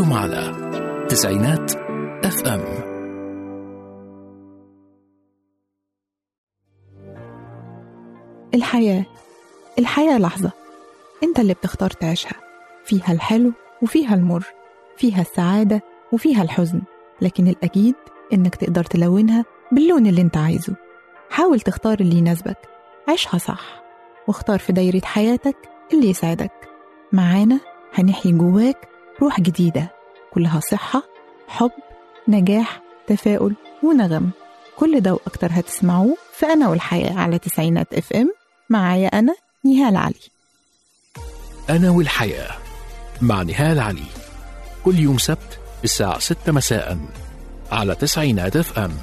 أنتم على تسعينات اف ام الحياة الحياة لحظة انت اللي بتختار تعيشها فيها الحلو وفيها المر فيها السعادة وفيها الحزن لكن الأكيد إنك تقدر تلونها باللون اللي انت عايزه حاول تختار اللي يناسبك عيشها صح واختار في دايرة حياتك اللي يسعدك معانا هنحيي جواك روح جديدة كلها صحة حب نجاح تفاؤل ونغم كل ده وأكتر هتسمعوه في أنا والحياة على تسعينات اف ام معايا أنا نهال علي أنا والحياة مع نهال علي كل يوم سبت الساعة 6 مساء على تسعينات اف ام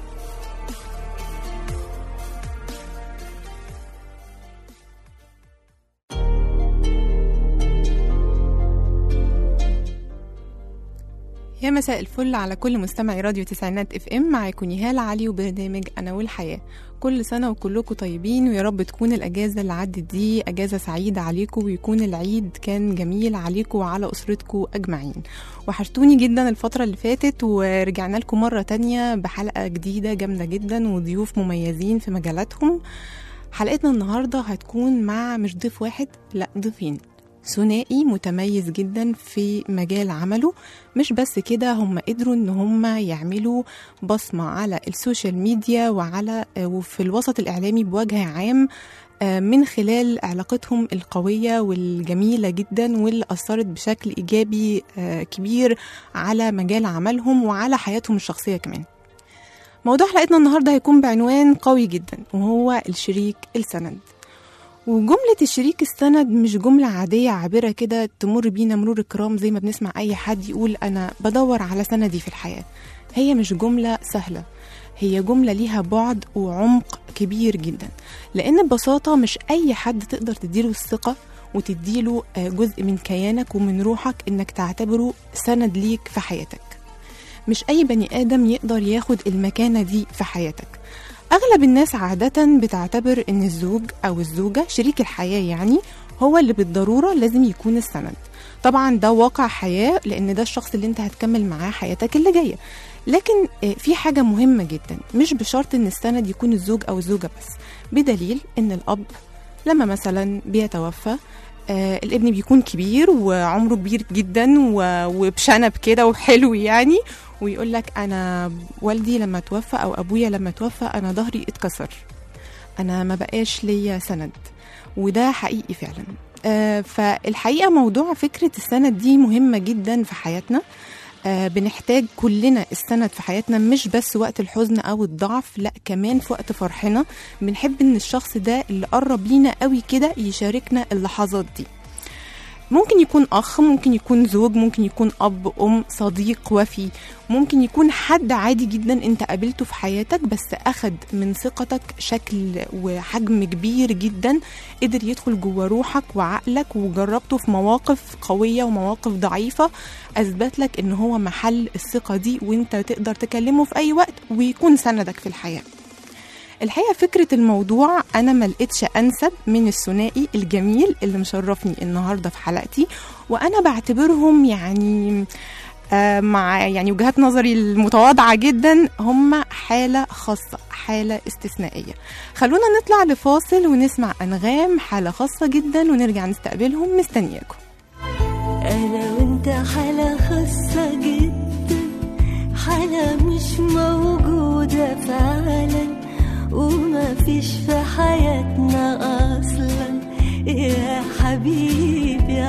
يا مساء الفل على كل مستمعي راديو تسعينات اف ام معاكم نهال علي وبرنامج انا والحياه كل سنه وكلكم طيبين ويا رب تكون الاجازه اللي عدت دي اجازه سعيده عليكم ويكون العيد كان جميل عليكم وعلى اسرتكم اجمعين وحشتوني جدا الفتره اللي فاتت ورجعنا لكم مره تانية بحلقه جديده جامده جدا وضيوف مميزين في مجالاتهم حلقتنا النهارده هتكون مع مش ضيف واحد لا ضيفين ثنائي متميز جدا في مجال عمله مش بس كده هم قدروا ان هم يعملوا بصمة على السوشيال ميديا وعلى وفي الوسط الإعلامي بوجه عام من خلال علاقتهم القوية والجميلة جدا واللي أثرت بشكل إيجابي كبير على مجال عملهم وعلى حياتهم الشخصية كمان موضوع حلقتنا النهاردة هيكون بعنوان قوي جدا وهو الشريك السند وجملة الشريك السند مش جملة عادية عابرة كده تمر بينا مرور الكرام زي ما بنسمع أي حد يقول أنا بدور على سندي في الحياة هي مش جملة سهلة هي جملة ليها بعد وعمق كبير جدا لأن ببساطة مش أي حد تقدر تديله الثقة وتديله جزء من كيانك ومن روحك إنك تعتبره سند ليك في حياتك مش أي بني آدم يقدر ياخد المكانة دي في حياتك أغلب الناس عادة بتعتبر إن الزوج أو الزوجة شريك الحياة يعني هو اللي بالضرورة لازم يكون السند طبعا ده واقع حياة لأن ده الشخص اللي انت هتكمل معاه حياتك اللي جاية لكن في حاجة مهمة جدا مش بشرط إن السند يكون الزوج أو الزوجة بس بدليل إن الأب لما مثلا بيتوفى آه الابن بيكون كبير وعمره كبير جدا وبشنب كده وحلو يعني ويقول لك انا والدي لما توفى او ابويا لما توفى انا ظهري اتكسر انا ما بقاش ليا سند وده حقيقي فعلا آه فالحقيقه موضوع فكره السند دي مهمه جدا في حياتنا آه بنحتاج كلنا السند في حياتنا مش بس وقت الحزن او الضعف لا كمان في وقت فرحنا بنحب ان الشخص ده اللي قرب لينا قوي كده يشاركنا اللحظات دي ممكن يكون أخ ممكن يكون زوج ممكن يكون أب أم صديق وفي ممكن يكون حد عادي جدا أنت قابلته في حياتك بس أخد من ثقتك شكل وحجم كبير جدا قدر يدخل جوه روحك وعقلك وجربته في مواقف قوية ومواقف ضعيفة أثبت لك إن هو محل الثقة دي وأنت تقدر تكلمه في أي وقت ويكون سندك في الحياة الحقيقه فكره الموضوع انا ما لقيتش انسب من الثنائي الجميل اللي مشرفني النهارده في حلقتي وانا بعتبرهم يعني آه مع يعني وجهات نظري المتواضعه جدا هم حاله خاصه حاله استثنائيه خلونا نطلع لفاصل ونسمع انغام حاله خاصه جدا ونرجع نستقبلهم مستنياكم انا وانت حاله خاصه جدا حاله مش موجوده فعلا وما فيش في حياتنا اصلا يا حبيبي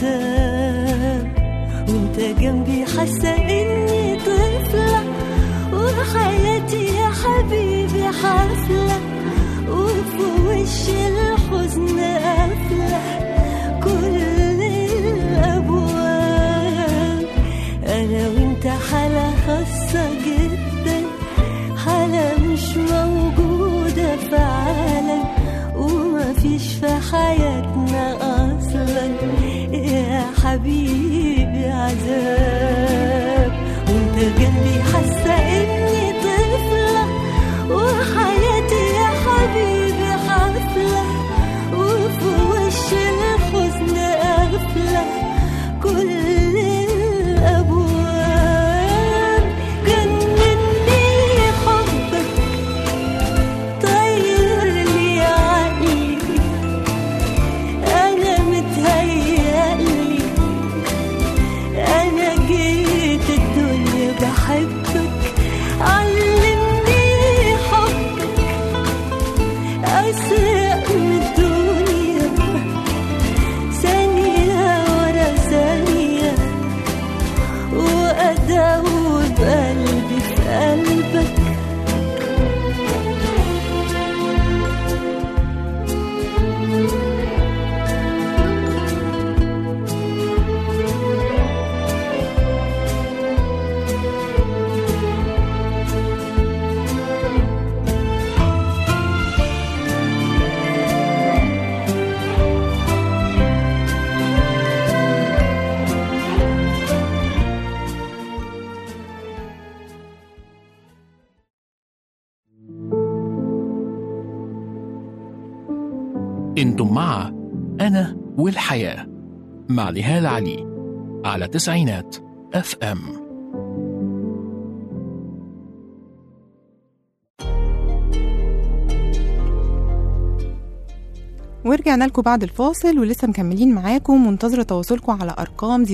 عذاب وانت جنبي حاسه اني طفله وحياتي يا حبيبي حفله وفي وش الحزن قافله كل الابواب انا وانت حاله خاصه جدا حاله مش موجوده فعلا وما فيش في حياتنا اصلا يا حبيبي عذاب وانت جنبي حاسه اني طفله وحياتي يا حبيبي حفله وفي وش الحزن قافله كل الابواب انتم مع انا والحياه مع نهال علي على تسعينات اف ام ورجعنا لكم بعد الفاصل ولسه مكملين معاكم منتظرة تواصلكم على أرقام 004278994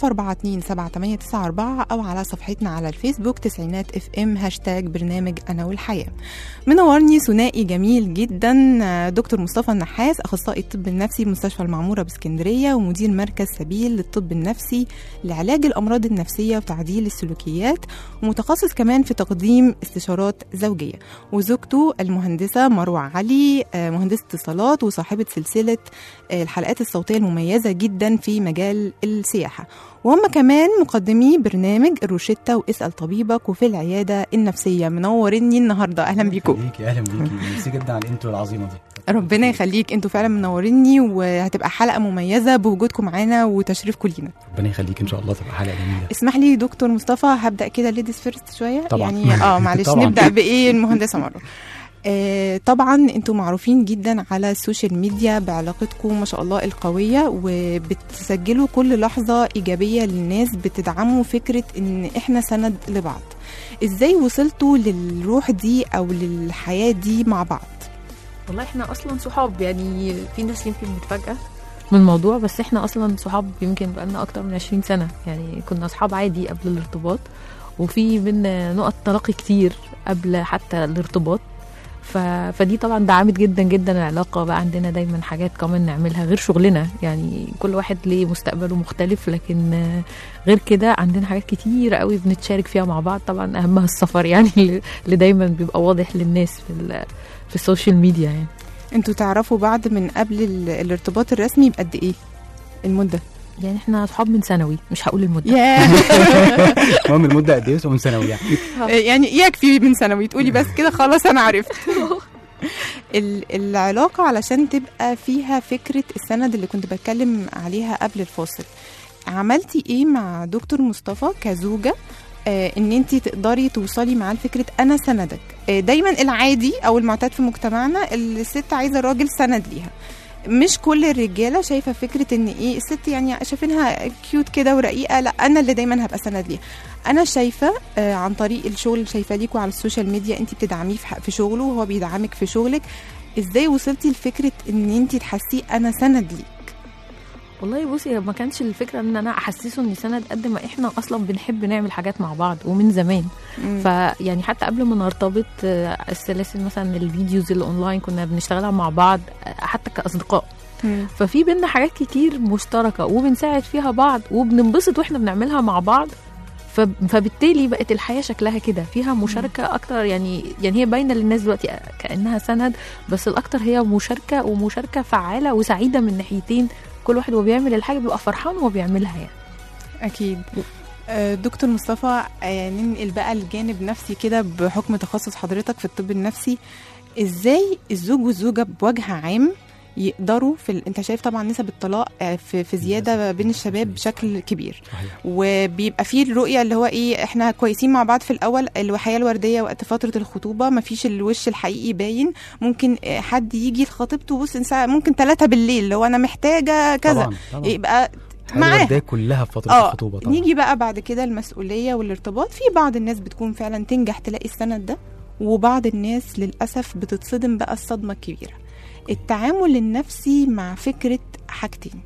أو على صفحتنا على الفيسبوك تسعينات اف ام هاشتاج برنامج أنا والحياة منورني ثنائي جميل جدا آه، دكتور مصطفى النحاس أخصائي الطب النفسي بمستشفى المعمورة باسكندرية ومدير مركز سبيل للطب النفسي لعلاج الأمراض النفسية وتعديل السلوكيات ومتخصص كمان في تقديم استشارات زوجية وزوجته المهندسة مروة علي آه، مهندسة اتصالات وصاحبة سلسلة آه، الحلقات الصوتية المميزة جدا في مجال السياحة وهم كمان مقدمي برنامج الروشتة واسأل طبيبك وفي العيادة النفسية منوريني النهاردة أهلا بيكم بيكي اهلا بيكي ميرسي جدا على الانترو العظيمه دي ربنا يخليك انتوا فعلا منوريني وهتبقى حلقة مميزة بوجودكم معانا وتشريفكم لينا ربنا يخليك ان شاء الله تبقى حلقه جميله اسمح لي دكتور مصطفى هبدا كده ليديز فيرست شويه طبعاً. يعني اه معلش طبعاً. نبدا بايه المهندسه مره آه طبعا انتوا معروفين جدا على السوشيال ميديا بعلاقتكم ما شاء الله القويه وبتسجلوا كل لحظه ايجابيه للناس بتدعموا فكره ان احنا سند لبعض ازاي وصلتوا للروح دي او للحياه دي مع بعض والله احنا اصلا صحاب يعني في ناس يمكن متفاجئه من الموضوع بس احنا اصلا صحاب يمكن بقالنا اكتر من 20 سنه يعني كنا اصحاب عادي قبل الارتباط وفي بينا نقط تلاقي كتير قبل حتى الارتباط ف... فدي طبعا دعمت جدا جدا العلاقه بقى عندنا دايما حاجات كمان نعملها غير شغلنا يعني كل واحد ليه مستقبله مختلف لكن آه، غير كده عندنا حاجات كتير قوي بنتشارك فيها مع بعض طبعا اهمها السفر يعني اللي دايما بيبقى واضح للناس في ال... في السوشيال ميديا يعني انتوا تعرفوا بعض من قبل ال- الارتباط الرسمي بقد ايه المده يعني احنا اصحاب من ثانوي مش هقول المده ياه المهم المده قد ايه من ثانوي يعني يعني يكفي من ثانوي تقولي بس كده خلاص انا عرفت ال- العلاقة علشان تبقى فيها فكرة السند اللي كنت بتكلم عليها قبل الفاصل عملتي ايه مع دكتور مصطفى كزوجة آه ان انت تقدري توصلي معاه لفكرة انا سندك آه دايما العادي او المعتاد في مجتمعنا الست عايزة الراجل سند ليها مش كل الرجاله شايفه فكره ان ايه الست يعني شايفينها كيوت كده ورقيقه لا انا اللي دايما هبقى سند ليها انا شايفه آه عن طريق الشغل شايفه ليكوا على السوشيال ميديا انت بتدعميه في, ح- في شغله وهو بيدعمك في شغلك ازاي وصلتي لفكره ان انت تحسيه انا سند ليك والله بصي ما كانش الفكره ان انا احسسه اني سند قد ما احنا اصلا بنحب نعمل حاجات مع بعض ومن زمان مم. فيعني حتى قبل ما نرتبط آه، السلاسل مثلا الفيديوز اللي اونلاين كنا بنشتغلها مع بعض آه، حتى كاصدقاء مم. ففي بينا حاجات كتير مشتركه وبنساعد فيها بعض وبننبسط واحنا بنعملها مع بعض ف- فبالتالي بقت الحياه شكلها كده فيها مشاركه اكتر يعني يعني هي باينه للناس دلوقتي كانها سند بس الاكتر هي مشاركه ومشاركه فعاله وسعيده من ناحيتين كل واحد وهو بيعمل الحاجه بيبقى فرحان وهو بيعملها يعني اكيد آه، دكتور مصطفى آه، ننقل بقى الجانب نفسي كده بحكم تخصص حضرتك في الطب النفسي ازاي الزوج والزوجه بوجه عام يقدروا في ال... انت شايف طبعا نسب الطلاق آه، في في زياده بين الشباب بشكل كبير صحيح وبيبقى فيه الرؤيه اللي هو ايه احنا كويسين مع بعض في الاول الحياه الورديه وقت فتره الخطوبه مفيش الوش الحقيقي باين ممكن آه، حد يجي لخطيبته بص الساعه ممكن ثلاثة بالليل اللي هو انا محتاجه كذا طبعا طبعا يبقى الحياة معاه. الوردية كلها في فتره اه الخطوبه طبعا نيجي بقى بعد كده المسؤوليه والارتباط في بعض الناس بتكون فعلا تنجح تلاقي السند ده وبعض الناس للاسف بتتصدم بقى الصدمه الكبيره التعامل النفسي مع فكره حاجتين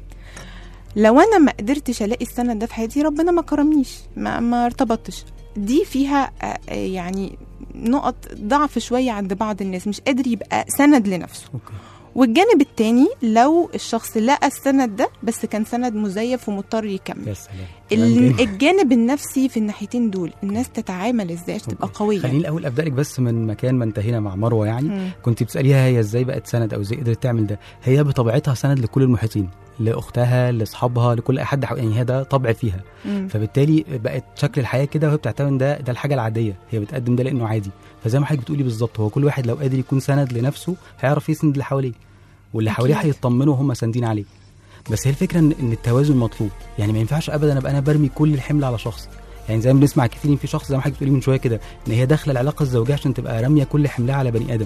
لو انا ما قدرتش الاقي السند ده في حياتي ربنا ما كرمنيش ما, ما ارتبطتش دي فيها آه، آه، يعني نقط ضعف شويه عند بعض الناس مش قادر يبقى سند لنفسه اوكي والجانب التاني لو الشخص لقى السند ده بس كان سند مزيف ومضطر يكمل يا سلام ال- كلام جميل. الجانب النفسي في الناحيتين دول الناس تتعامل ازاي عشان تبقى أوكي. قويه خليني الاول ابدا لك بس من مكان ما انتهينا مع مروه يعني مم. كنت بتساليها هي ازاي بقت سند او ازاي قدرت تعمل ده هي بطبيعتها سند لكل المحيطين لاختها لاصحابها لكل اي حد حو- يعني هي ده طبع فيها مم. فبالتالي بقت شكل الحياه كده وهي بتعتبر ده ده الحاجه العاديه هي بتقدم ده لانه عادي فزي ما حضرتك بتقولي بالظبط هو كل واحد لو قادر يكون سند لنفسه هيعرف يسند اللي حواليه واللي حواليه أكيد. هيطمنوا وهم ساندين عليه بس هي الفكره ان ان التوازن مطلوب يعني ما ينفعش ابدا ابقى انا برمي كل الحمل على شخص يعني زي ما بنسمع كتير إن في شخص زي ما حضرتك بتقولي من شويه كده ان هي داخله العلاقه الزوجيه عشان تبقى راميه كل حملها على بني ادم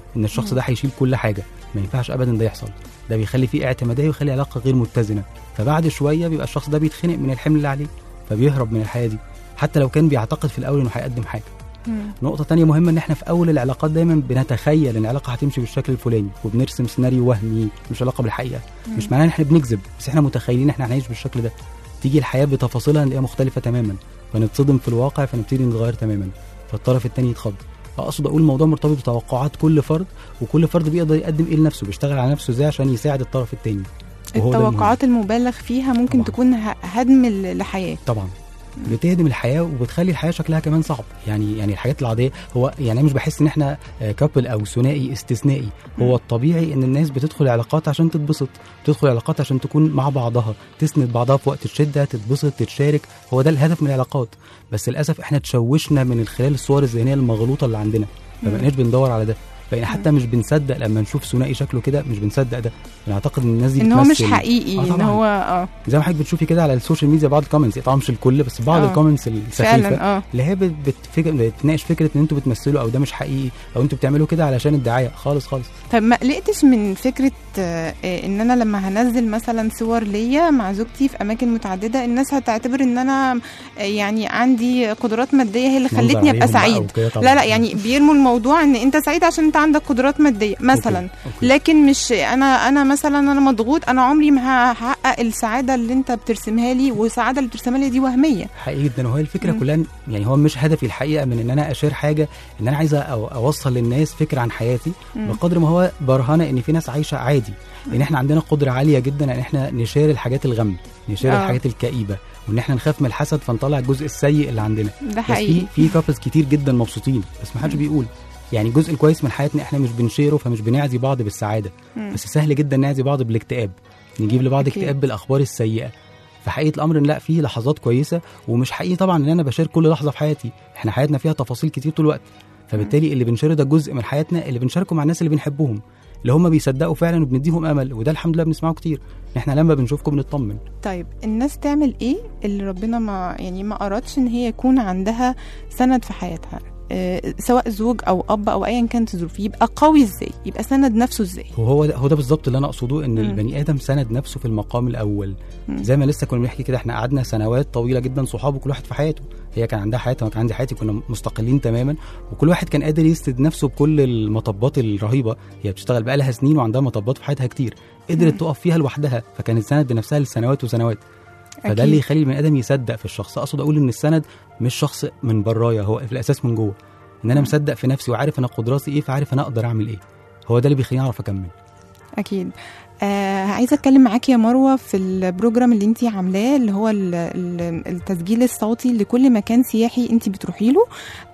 ان الشخص مم. ده هيشيل كل حاجه ما ينفعش ابدا ده يحصل ده بيخلي فيه اعتماديه ويخلي علاقه غير متزنه فبعد شويه بيبقى الشخص ده بيتخنق من الحمل اللي عليه فبيهرب من الحياه دي حتى لو كان بيعتقد في الاول انه هيقدم حاجه مم. نقطة تانية مهمة إن إحنا في أول العلاقات دايما بنتخيل إن العلاقة هتمشي بالشكل الفلاني وبنرسم سيناريو وهمي مش علاقة بالحقيقة مش معناه إن إحنا بنكذب بس إحنا متخيلين إن إحنا هنعيش بالشكل ده تيجي الحياة بتفاصيلها نلاقيها مختلفة تماما فنتصدم في الواقع فنبتدي نتغير تماما فالطرف التاني يتخض فأقصد أقول الموضوع مرتبط بتوقعات كل فرد وكل فرد بيقدر يقدم إيه لنفسه بيشتغل على نفسه إزاي عشان يساعد الطرف التاني وهو ده المهم. التوقعات المبالغ فيها ممكن طبعاً. تكون ه- هدم ال- لحياه طبعا بتهدم الحياه وبتخلي الحياه شكلها كمان صعب يعني يعني الحاجات العاديه هو يعني انا مش بحس ان احنا كابل او ثنائي استثنائي هو الطبيعي ان الناس بتدخل علاقات عشان تتبسط تدخل علاقات عشان تكون مع بعضها تسند بعضها في وقت الشده تتبسط تتشارك هو ده الهدف من العلاقات بس للاسف احنا تشوشنا من خلال الصور الذهنيه المغلوطه اللي عندنا ما بقيناش بندور على ده بقينا حتى مش بنصدق لما نشوف ثنائي شكله كده مش بنصدق ده بنعتقد ان الناس دي ان هو مش بتمثل. حقيقي آه ان طبعاً. هو اه زي ما حضرتك بتشوفي كده على السوشيال ميديا بعض الكومنتس طبعا مش الكل بس بعض آه. الكومنتس السخيفه فعلا اه اللي هي بت- بتفك- بتناقش فكره ان انتوا بتمثلوا او ده مش حقيقي او انتوا بتعملوا كده علشان الدعايه خالص خالص طب ما قلقتش من فكره آه، آه، ان انا لما هنزل مثلا صور ليا مع زوجتي في اماكن متعدده الناس هتعتبر ان انا آه، يعني عندي قدرات ماديه هي اللي منظر خلتني ابقى عليهم بقى سعيد وكده طبعاً. لا لا يعني بيرموا الموضوع ان انت سعيد عشان انت عندك قدرات ماديه مثلا أوكي. أوكي. لكن مش انا انا مثلا انا مضغوط انا عمري ما هحقق السعاده اللي انت بترسمها لي والسعاده اللي بترسمها لي دي وهميه حقيقي جدا وهي الفكره مم. كلها إن- يعني هو مش هدفي الحقيقه من ان انا اشير حاجه ان انا عايز أو- اوصل للناس فكره عن حياتي مم. بقدر ما هو برهنه ان في ناس عايشه عادي ان احنا عندنا قدره عاليه جدا ان احنا نشير الحاجات الغم نشير آه. الحاجات الكئيبه وان احنا نخاف من الحسد فنطلع الجزء السيء اللي عندنا ده بس في حقيقي في كابلز كتير جدا مبسوطين بس ما حدش بيقول يعني الجزء الكويس من حياتنا احنا مش بنشيره فمش بنعزي بعض بالسعاده مم. بس سهل جدا نعزي بعض بالاكتئاب نجيب لبعض أكيد. اكتئاب بالاخبار السيئه فحقيقه الامر ان لا في لحظات كويسه ومش حقيقي طبعا ان انا بشارك كل لحظه في حياتي احنا حياتنا فيها تفاصيل كتير طول الوقت فبالتالي اللي بنشاره ده جزء من حياتنا اللي بنشاركه مع الناس اللي بنحبهم اللي هم بيصدقوا فعلا وبنديهم امل وده الحمد لله بنسمعه كتير احنا لما بنشوفكم بنطمن طيب الناس تعمل ايه اللي ربنا ما يعني ما ارادش ان هي يكون عندها سند في حياتها آه، سواء زوج او اب او ايا كانت ظروفه يبقى قوي ازاي يبقى سند نفسه ازاي وهو ده هو ده بالظبط اللي انا اقصده ان مم. البني ادم سند نفسه في المقام الاول مم. زي ما لسه كنا بنحكي كده احنا قعدنا سنوات طويله جدا صحاب وكل واحد في حياته هي كان عندها حياتها وانا كان عندي حياتي كنا مستقلين تماما وكل واحد كان قادر يسند نفسه بكل المطبات الرهيبه هي بتشتغل بقالها سنين وعندها مطبات في حياتها كتير قدرت مم. تقف فيها لوحدها فكانت سند لنفسها لسنوات وسنوات فده أكيد. اللي يخلي البني ادم يصدق في الشخص اقصد اقول ان السند مش شخص من برايا هو في الاساس من جوه ان انا مصدق في نفسي وعارف انا قدراتي ايه فعارف انا اقدر اعمل ايه هو ده اللي بيخليني اعرف اكمل اكيد آه عايزه اتكلم معاكي يا مروه في البروجرام اللي انت عاملاه اللي هو ال- ال- التسجيل الصوتي لكل مكان سياحي انت بتروحي له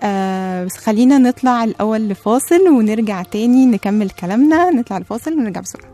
آه بس خلينا نطلع الاول لفاصل ونرجع تاني نكمل كلامنا نطلع الفاصل ونرجع بسرعه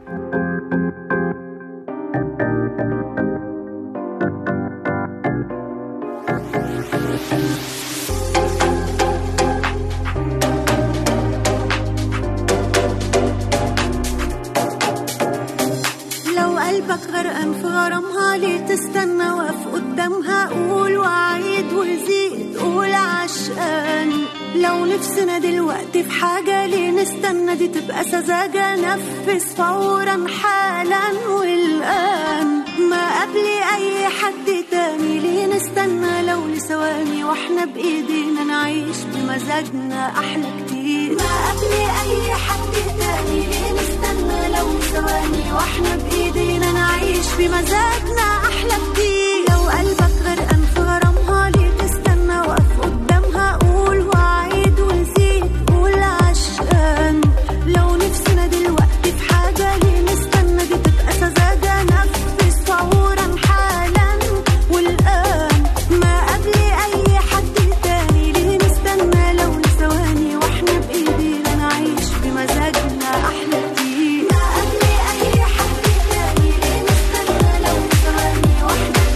لو قلبك غرقان في غرامها ليه تستنى واقف قدامها قول وعيد وزيد قول عشقان لو نفسنا دلوقتي في حاجة ليه نستنى دي تبقى سذاجة نفذ فورا حالا والآن ما قبل أي حد تاني ليه نستنى لو لثواني واحنا بإيدينا نعيش بمزاجنا أحلى كتير ما قبل أي حد تاني ليه نستنى لو ثواني واحنا بإيدينا نعيش بمزاجنا أحلى كتير لو قلبك غرقان في غرامها ليه تستنى واقف قدامها قول وعيد وزيد قول عشقان لو نفسنا دلوقتي في حاجة ليه نستنى دي تبقى سذاجة نفذ فورا حالا والآن ما قبل أي حد تاني ليه نستنى لو لثواني واحنا بإيدينا نعيش بمزاجنا أحلى كتير ما قبل أي حد تاني ليه نستنى لو لثواني واحنا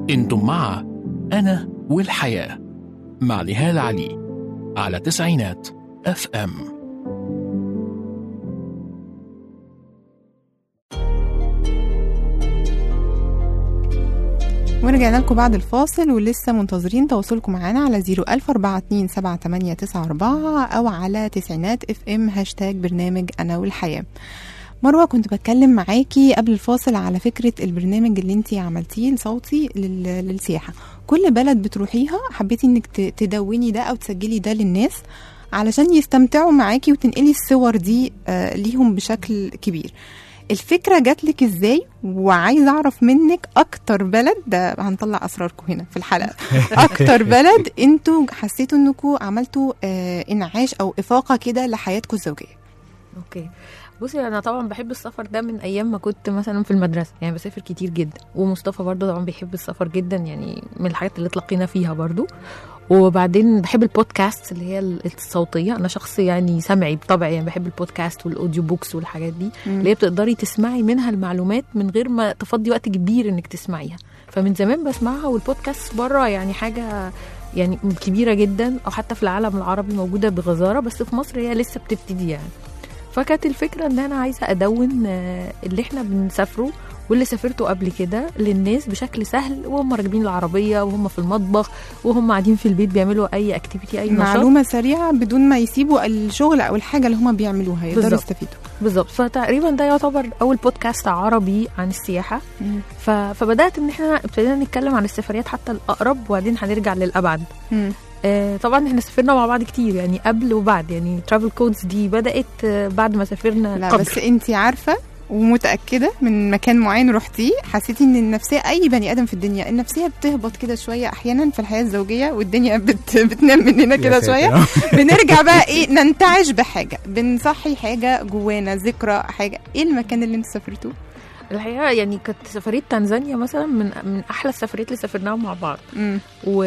انتم مع انا والحياه مع نهال علي على تسعينات اف ام ورجعنا لكم بعد الفاصل ولسه منتظرين تواصلكم معانا على 014278994 أو على تسعينات اف ام هاشتاج برنامج أنا والحياة مروة كنت بتكلم معاكي قبل الفاصل على فكرة البرنامج اللي انتي عملتيه الصوتي لل- للسياحة كل بلد بتروحيها حبيتي انك ت- تدوني ده او تسجلي ده للناس علشان يستمتعوا معاكي وتنقلي الصور دي آه، ليهم بشكل كبير الفكرة جات لك ازاي وعايزة اعرف منك اكتر بلد ده هنطلع اسراركم هنا في الحلقة اكتر بلد انتوا حسيتوا انكم عملتوا آه انعاش او افاقة كده لحياتكم الزوجية اوكي بصي انا طبعا بحب السفر ده من ايام ما كنت مثلا في المدرسه يعني بسافر كتير جدا ومصطفى برضه طبعا بيحب السفر جدا يعني من الحاجات اللي اتلقينا فيها برضه وبعدين بحب البودكاست اللي هي الصوتيه انا شخص يعني سمعي بطبعي يعني بحب البودكاست والاوديو بوكس والحاجات دي اللي هي بتقدري تسمعي منها المعلومات من غير ما تفضي وقت كبير انك تسمعيها فمن زمان بسمعها والبودكاست بره يعني حاجه يعني كبيره جدا او حتى في العالم العربي موجوده بغزاره بس في مصر هي لسه بتبتدي يعني فكانت الفكره ان انا عايزه ادون آه، اللي احنا بنسافره واللي سافرته قبل كده للناس بشكل سهل وهم راكبين العربيه وهم في المطبخ وهم قاعدين في البيت بيعملوا اي اكتيفيتي اي نشاط معلومة سريعة بدون ما يسيبوا الشغل او الحاجة اللي هما بيعملوها يقدروا بالظبط. يستفيدوا بالظبط فتقريبا ده يعتبر اول بودكاست عربي عن السياحه ف... فبدات ان احنا ابتدينا نتكلم عن السفريات حتى الاقرب وبعدين هنرجع للابعد مم. آه طبعا احنا سافرنا مع بعض كتير يعني قبل وبعد يعني ترافل كودز دي بدات آه بعد ما سافرنا لا قبل بس انت عارفة ومتأكدة من مكان معين رحتيه حسيتي ان النفسية اي بني ادم في الدنيا النفسية بتهبط كده شوية احيانا في الحياة الزوجية والدنيا بت... بتنام مننا كده يا شوية ساتر. بنرجع بقى ايه ننتعش بحاجة بنصحي حاجة جوانا ذكرى حاجة ايه المكان اللي انتوا سافرتوه؟ الحقيقه يعني كانت سفريه تنزانيا مثلا من من احلى السفريات اللي سافرناها مع بعض مم.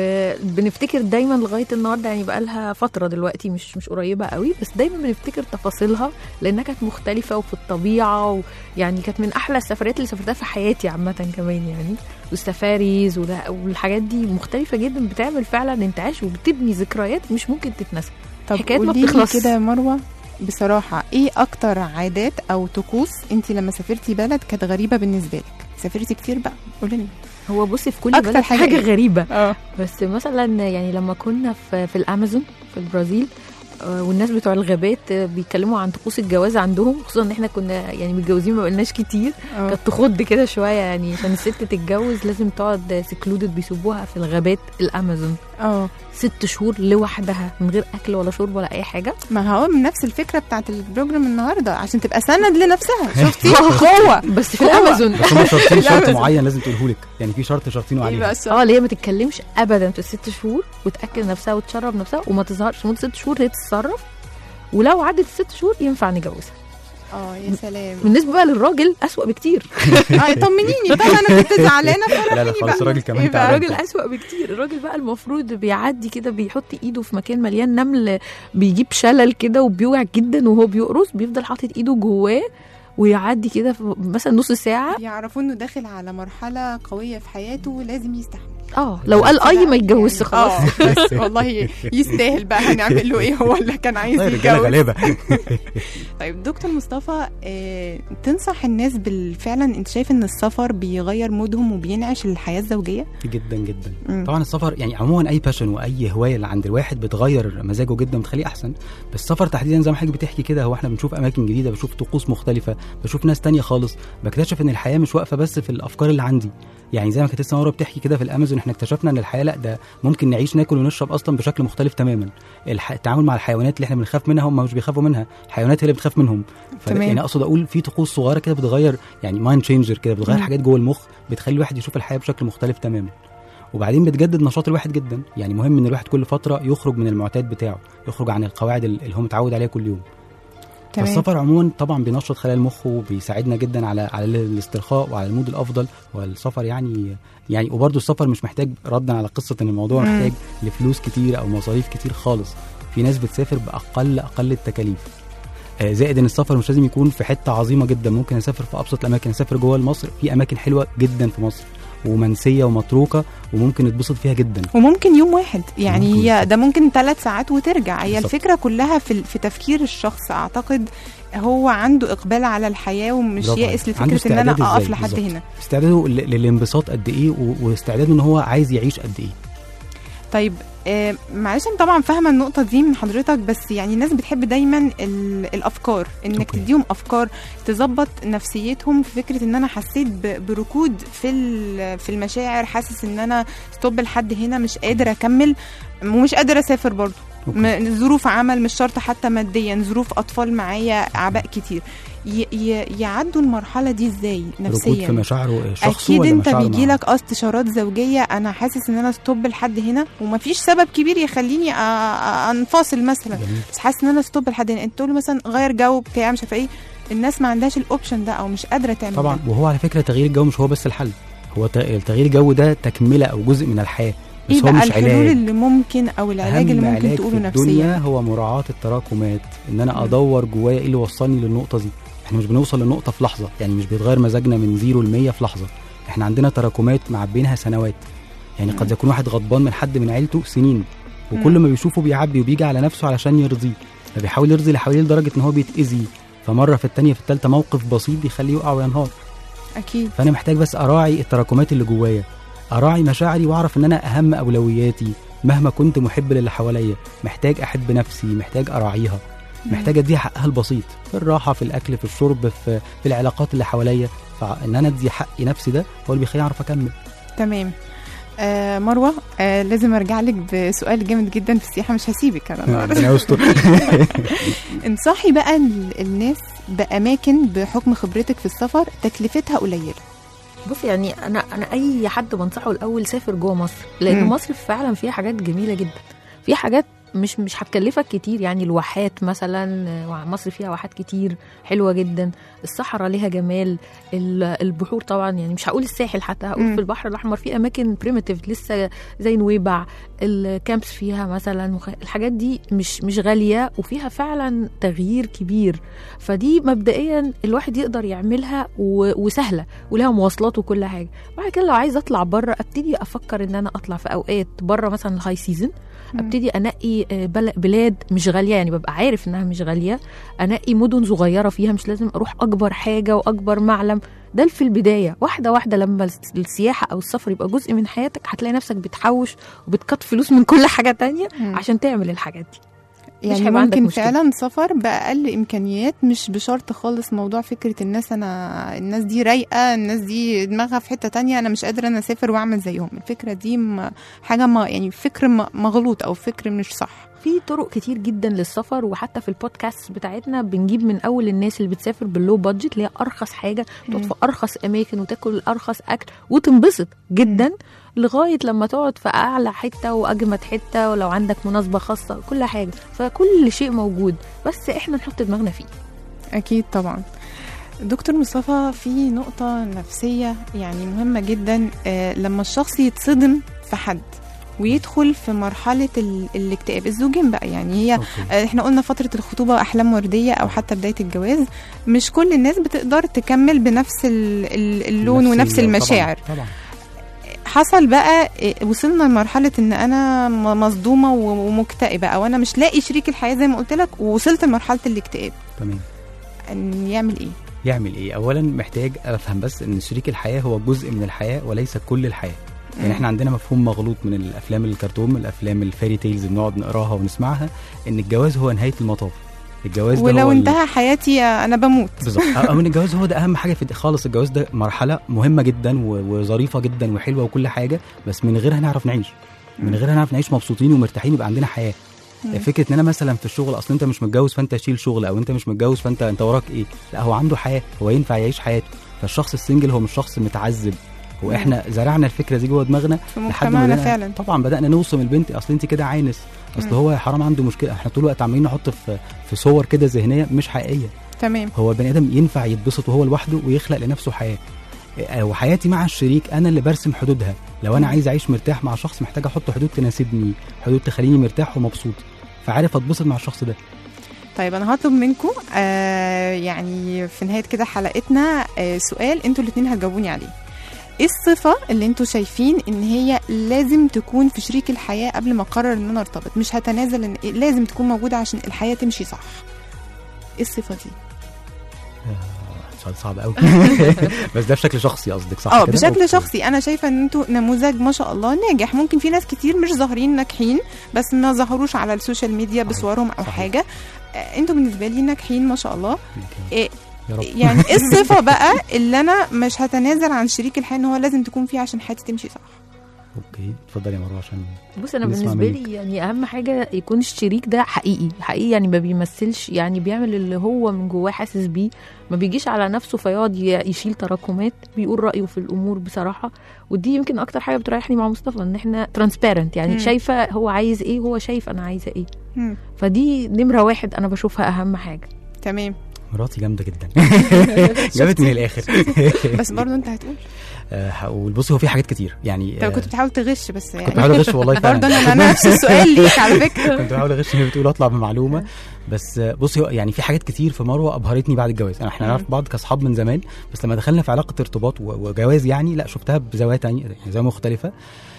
وبنفتكر دايما لغايه النهارده يعني بقى لها فتره دلوقتي مش مش قريبه قوي بس دايما بنفتكر تفاصيلها لانها كانت مختلفه وفي الطبيعه ويعني كانت من احلى السفريات اللي سافرتها في حياتي عامه كمان يعني والسفاريز وده- والحاجات دي مختلفه جدا بتعمل فعلا انتعاش وبتبني ذكريات مش ممكن تتنسى طب حكايات ما قولي لي بتخلص. كده يا مروة بصراحة ايه اكتر عادات او طقوس انت لما سافرتي بلد كانت غريبة بالنسبة لك؟ سافرتي كتير بقى قولي لي هو بصي في كل أكتر بلد حاجة حاجه, إيه؟ غريبه اه بس مثلا يعني لما كنا في, في الامازون في البرازيل آه، والناس بتوع الغابات آه، بيتكلموا عن طقوس الجواز عندهم خصوصا ان احنا كنا يعني متجوزين ما بقلناش كتير اه كانت تخض كده شويه يعني عشان الست تتجوز لازم تقعد سكلودد بيسيبوها في الغابات الامازون اه ست شهور لوحدها من غير اكل ولا شرب ولا اي حاجه ما هو من نفس الفكره بتاعت البروجرام النهارده عشان تبقى سند لنفسها شفتي هو بس في هو. الامازون بس هم شرطين لا، شرط بس- معين لازم تقوله لك يعني في شرط شرطينه ايه عليه بقى اه اللي هي ما تتكلمش ابدا في الست شهور وتاكل نفسها وتشرب نفسها وما تظهرش لمده ست شهور هي تتصرف ولو عدت الست شهور ينفع نجوزها اه يا سلام بالنسبه بقى للراجل اسوأ بكتير اه طمنيني بقى انا كنت زعلانه لا لا فرحيني خلاص بقى الراجل كمان إيه بقى؟ تعبان. الراجل أسوأ بكتير الراجل بقى المفروض بيعدي كده بيحط ايده في مكان مليان نمل بيجيب شلل كده وبيوجع جدا وهو بيقرص بيفضل حاطط ايده جواه ويعدي كده في مثلا نص ساعه بيعرفوا انه داخل على مرحله قويه في حياته لازم يستحمل اه لو قال اي ما يتجوزش يعني- خلاص اه بس والله يستاهل بقى هنعمل له ايه هو اللي كان عايز والله الرجاله يتجوز غلابه طيب دكتور مصطفى آه، تنصح الناس بالفعلا انت شايف ان السفر بيغير مودهم وبينعش الحياه الزوجيه جدا جدا مم. طبعا السفر يعني عموما اي باشن واي هوايه اللي عند الواحد بتغير مزاجه جدا بتخليه احسن بس السفر تحديدا زي ما حضرتك بتحكي كده هو احنا بنشوف اماكن جديده بشوف طقوس مختلفه بشوف ناس تانية خالص بكتشف ان الحياه مش واقفه بس في الافكار اللي عندي يعني زي ما كانت لسه مره بتحكي كده في الامازون احنا اكتشفنا ان الحياه لا ده ممكن نعيش ناكل ونشرب اصلا بشكل مختلف تماما الح... التعامل مع الحيوانات اللي احنا بنخاف منها هم مش بيخافوا منها الحيوانات هي اللي بتخاف منهم فده- تمام. يعني اقصد اقول في طقوس صغيره كده بتغير يعني مايند تشينجر كده بتغير مم. حاجات جوه المخ بتخلي الواحد يشوف الحياه بشكل مختلف تماما وبعدين بتجدد نشاط الواحد جدا يعني مهم ان الواحد كل فتره يخرج من المعتاد بتاعه يخرج عن القواعد اللي هو متعود عليها كل يوم تمام فالسفر عموما طبعا بينشط خلايا المخ وبيساعدنا جدا على على الاسترخاء وعلى المود الافضل والسفر يعني يعني وبرده السفر مش محتاج ردا على قصه ان الموضوع مم. محتاج لفلوس كتير او مصاريف كتير خالص في ناس بتسافر باقل اقل التكاليف آه، زائد ان السفر مش لازم يكون في حته عظيمه جدا ممكن اسافر في ابسط الاماكن اسافر جوه مصر في اماكن حلوه جدا في مصر ومنسيه ومتروكه وممكن يتبسط فيها جدا وممكن يوم واحد يعني ممكن هي بالظبط. ده ممكن ثلاث ساعات وترجع هي بالظبط. الفكره كلها في ال- في تفكير الشخص اعتقد هو عنده اقبال على الحياه ومش برافو يائس عليك. عنده لفكره ان انا استعداد اقف إزاي لحد بالظبط. هنا استعداده ل- للانبساط قد ايه و- واستعداده ان هو عايز يعيش قد ايه طيب آه معلش انا طبعا فاهمه النقطه دي من حضرتك بس يعني الناس بتحب دايما ال- الافكار انك أوكي. تديهم افكار تظبط نفسيتهم في فكره ان انا حسيت ب- بركود في ال- في المشاعر حاسس ان انا ستوب لحد هنا مش قادر اكمل ومش قادر اسافر برضه أوكي. م- ظروف عمل مش شرط حتى ماديا ظروف اطفال معايا اعباء كتير ي- ي- يعدوا المرحله دي ازاي ركود نفسيا في مشاعره شخصه اكيد ولا انت مشاعر بيجي مع- لك اه استشارات زوجيه انا حاسس ان انا ستوب لحد هنا ومفيش سبب كبير يخليني أ- أ- انفصل مثلا جميل. بس حاسس ان انا ستوب لحد هنا انت تقول له مثلا غير جو بتاع مش عارفه ايه الناس ما عندهاش الاوبشن ده او مش قادره تعمل طبعا ده. وهو على فكره تغيير الجو مش هو بس الحل هو ت- تغيير الجو ده تكمله او جزء من الحياه بس ايه هو بقى مش الحلول علاج اللي ممكن او العلاج اللي أهم ممكن علاج تقوله في الدنيا نفسيا هو مراعاة التراكمات ان انا مم. ادور جوايا ايه اللي وصلني للنقطة دي احنا مش بنوصل للنقطة في لحظة يعني مش بيتغير مزاجنا من زيرو ل 100 في لحظة احنا عندنا تراكمات معبينها سنوات يعني قد مم. يكون واحد غضبان من حد من عيلته سنين وكل مم. ما بيشوفه بيعبي وبيجي على نفسه علشان يرضيه فبيحاول يرضي اللي حواليه لدرجة ان هو بيتأذي فمرة في التانية في التالتة موقف بسيط بيخليه يقع وينهار اكيد فانا محتاج بس اراعي التراكمات اللي جوايا اراعي مشاعري واعرف ان انا اهم اولوياتي مهما كنت محب للي حواليا محتاج احب نفسي محتاج اراعيها محتاج اديها حقها البسيط في الراحه في الاكل في الشرب في, في العلاقات اللي حواليا فان انا ادي حقي نفسي ده هو اللي بيخليني اعرف اكمل تمام آه مروه آه لازم ارجع لك بسؤال جامد جدا في السياحه مش هسيبك انا النهاردة. ربنا يستر انصحي بقى ال- الناس باماكن بحكم خبرتك في السفر تكلفتها قليله بص يعني انا انا اي حد بنصحه الاول سافر جوه مصر لان مم. مصر فعلا فيها حاجات جميله جدا في حاجات مش مش هتكلفك كتير يعني الواحات مثلا آه، مصر فيها واحات كتير حلوه جدا الصحراء ليها جمال ال- البحور طبعا يعني مش هقول الساحل حتى هقول مم. في البحر الاحمر في اماكن بريميتيف لسه زي نويبع الكامبس فيها مثلا مخ... الحاجات دي مش مش غاليه وفيها فعلا تغيير كبير فدي مبدئيا الواحد يقدر يعملها و... وسهله ولها مواصلات وكل حاجه بعد كده لو عايزه اطلع بره ابتدي افكر ان انا اطلع في اوقات بره مثلا الهاي سيزون ابتدي انقي آه، بل- بلاد مش غاليه يعني ببقى عارف انها مش غاليه انقي مدن صغيره فيها مش لازم اروح اكبر حاجه واكبر معلم ده في البدايه واحده واحده لما الس- السياحه او السفر يبقى جزء من حياتك هتلاقي نفسك بتحوش وبتكت فلوس من كل حاجه تانية مم. عشان تعمل الحاجات دي يعني هيبقى عندك ممكن مشكلة. فعلا سفر باقل امكانيات مش بشرط خالص موضوع فكره الناس انا الناس دي رايقه الناس دي دماغها في حته تانية انا مش قادره انا اسافر واعمل زيهم الفكره دي م- حاجه ما يعني فكر م- مغلوط او فكر مش صح في طرق كتير جدا للسفر وحتى في البودكاست بتاعتنا بنجيب من اول الناس اللي بتسافر باللو بادجت اللي هي ارخص حاجه تقعد مم. في ارخص اماكن وتاكل ارخص اكل وتنبسط جدا لغايه لما تقعد في اعلى حته واجمد حته ولو عندك مناسبه خاصه كل حاجه فكل شيء موجود بس احنا نحط دماغنا فيه اكيد طبعا دكتور مصطفى في نقطة نفسية يعني مهمة جدا آه، لما الشخص يتصدم في حد ويدخل في مرحلة ال- الاكتئاب الزوجين بقى يعني هي أوكي. آه، احنا قلنا فترة الخطوبة أحلام وردية أو حتى بداية الجواز مش كل الناس بتقدر تكمل بنفس ال- ال- اللون نفس ونفس ال- المشاعر طبعا, طبعا. حصل بقى آه، وصلنا لمرحلة ان انا م- مصدومة و- ومكتئبة او انا مش لاقي شريك الحياة زي ما قلت لك ووصلت لمرحلة الاكتئاب تمام ان يعمل ايه يعمل ايه اولا محتاج افهم بس ان شريك الحياه هو جزء من الحياه وليس كل الحياه يعني احنا عندنا مفهوم مغلوط من الافلام الكرتون من الافلام الفيري تيلز اللي بنقعد نقراها ونسمعها ان الجواز هو نهايه المطاف الجواز ده ولو هو ال- انتهى حياتي انا بموت بالظبط او ان الجواز هو ده اهم حاجه في خالص الجواز ده مرحله مهمه جدا و- وظريفه جدا وحلوه وكل حاجه بس من غيرها نعرف نعيش من غيرها نعرف نعيش مبسوطين ومرتاحين يبقى عندنا حياه مم. فكره ان انا مثلا في الشغل اصل انت مش متجوز فانت شيل شغل او انت مش متجوز فانت انت وراك ايه لا هو عنده حياه هو ينفع يعيش حياته فالشخص السنجل هو مش شخص متعذب هو مم. احنا زرعنا الفكره دي جوه دماغنا في لحد ما مجتمعنا بدأنا فعلا طبعا بدانا نوصم البنت اصل انت كده عانس اصل مم. هو حرام عنده مشكله احنا طول الوقت عمالين نحط في في صور كده ذهنيه مش حقيقيه تمام هو البني ادم ينفع يتبسط وهو لوحده ويخلق لنفسه حياه آه، وحياتي مع الشريك انا اللي برسم حدودها لو انا مم. عايز اعيش مرتاح مع شخص محتاج احط حدود تناسبني حدود تخليني مرتاح ومبسوط فعارف اتبسط مع الشخص ده طيب انا هطلب منكم آه يعني في نهايه كده حلقتنا آه سؤال انتوا الاثنين هتجاوبوني عليه ايه الصفه اللي انتوا شايفين ان هي لازم تكون في شريك الحياه قبل ما اقرر ان انا ارتبط مش هتنازل ان لازم تكون موجوده عشان الحياه تمشي صح ايه الصفه دي سؤال صعب قوي بس ده بشكل شخصي قصدك صح اه كده؟ بشكل أوكي. شخصي انا شايفه ان انتوا نموذج ما شاء الله ناجح ممكن في ناس كتير مش ظاهرين ناجحين بس ما ظهروش على السوشيال ميديا صحيح. بصورهم او صحيح. حاجه آه، انتوا بالنسبه لي ناجحين ما شاء الله أوكي. إيه يا رب يعني ايه الصفه بقى اللي انا مش هتنازل عن شريك الحياه ان هو لازم تكون فيه عشان حياتي تمشي صح اوكي اتفضل يا مروه عشان بص انا نسمع بالنسبه منك. لي يعني اهم حاجه يكون الشريك ده حقيقي حقيقي يعني ما بيمثلش يعني بيعمل اللي هو من جواه حاسس بيه ما بيجيش على نفسه فيقعد ي- يشيل تراكمات بيقول رايه في الامور بصراحه ودي يمكن اكتر حاجه بتريحني مع مصطفى ان احنا ترانسبيرنت يعني مم. شايفه هو عايز ايه وهو شايف انا عايزه ايه مم. فدي نمره واحد انا بشوفها اهم حاجه تمام مراتي جامده جدا جابت من الاخر بس برضه انت هتقول آه، هقول بصي هو في حاجات كتير يعني انت آه، كنت بتحاول تغش بس كنت يعني بحاول اغش والله فعلا برضه انا انا نفس السؤال ليك على فكره كنت بحاول اغش هي بتقول اطلع بمعلومه بس آه، بصي هو يعني في حاجات كتير في مروه ابهرتني بعد الجواز انا احنا مم. نعرف بعض كاصحاب من زمان بس لما دخلنا في علاقه ارتباط و- وجواز يعني لا شفتها بزوايا تانية يعني زاويه مختلفه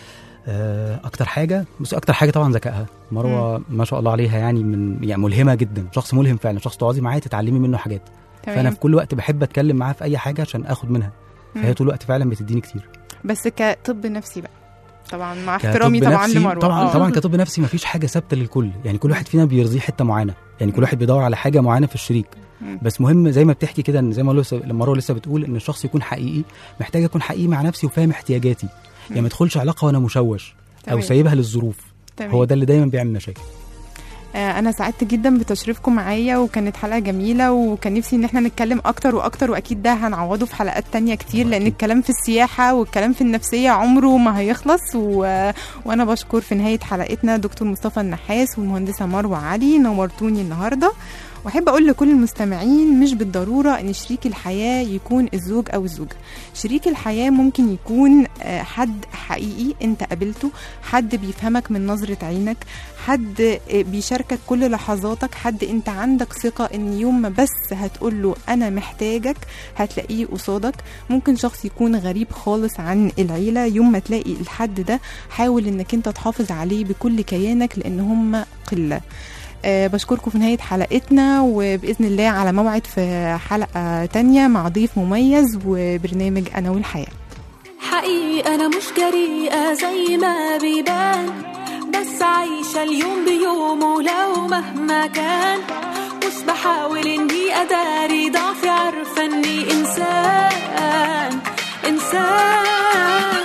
آه، اكتر حاجه بصي اكتر حاجه طبعا ذكائها مروه ما شاء الله عليها يعني من يعني ملهمه جدا شخص ملهم فعلا شخص تقعدي معاه تتعلمي منه حاجات فانا تمام في كل وقت بحب اتكلم معاها في اي حاجه عشان اخد منها فهي مم. طول الوقت فعلا بتديني كتير بس كطب نفسي بقى طبعا مع كطب احترامي طبعا نفسي- لمروه طبعا آه. طبعا كطب نفسي مفيش حاجه ثابته للكل يعني كل واحد فينا بيرضيه حته معينه يعني كل واحد بيدور على حاجه معينه في الشريك مم. بس مهم زي ما بتحكي كده ان زي ما لسه لما مروه لسه بتقول ان الشخص يكون حقيقي محتاج اكون حقيقي مع نفسي وفاهم احتياجاتي يعني ما ادخلش علاقه وانا مشوش او تمام. سايبها للظروف تمام. هو ده اللي دايما بيعمل مشاكل آه، انا سعدت جدا بتشريفكم معايا وكانت حلقه جميله وكان نفسي ان احنا نتكلم اكتر واكتر واكيد ده هنعوضه في حلقات تانية كتير لان الكلام في السياحه والكلام في النفسيه عمره ما هيخلص و... وانا بشكر في نهايه حلقتنا دكتور مصطفى النحاس والمهندسه مروه علي نورتوني النهارده واحب اقول لكل المستمعين مش بالضروره ان شريك الحياه يكون الزوج او الزوجه شريك الحياه ممكن يكون آه، حد حقيقي انت قابلته حد بيفهمك من نظره عينك حد آه، بيشاركك كل لحظاتك حد انت عندك ثقه ان يوم ما بس هتقول له انا محتاجك هتلاقيه قصادك ممكن شخص يكون غريب خالص عن العيله يوم ما تلاقي الحد ده حاول انك انت تحافظ عليه بكل كيانك لان هم قله أه بشكركم في نهاية حلقتنا وبإذن الله على موعد في حلقة تانية مع ضيف مميز وبرنامج أنا والحياة حقيقي أنا مش جريئة زي ما بيبان بس عايشة اليوم بيومه لو مهما كان مش بحاول إني أداري ضعفي عارفة إني إنسان إنسان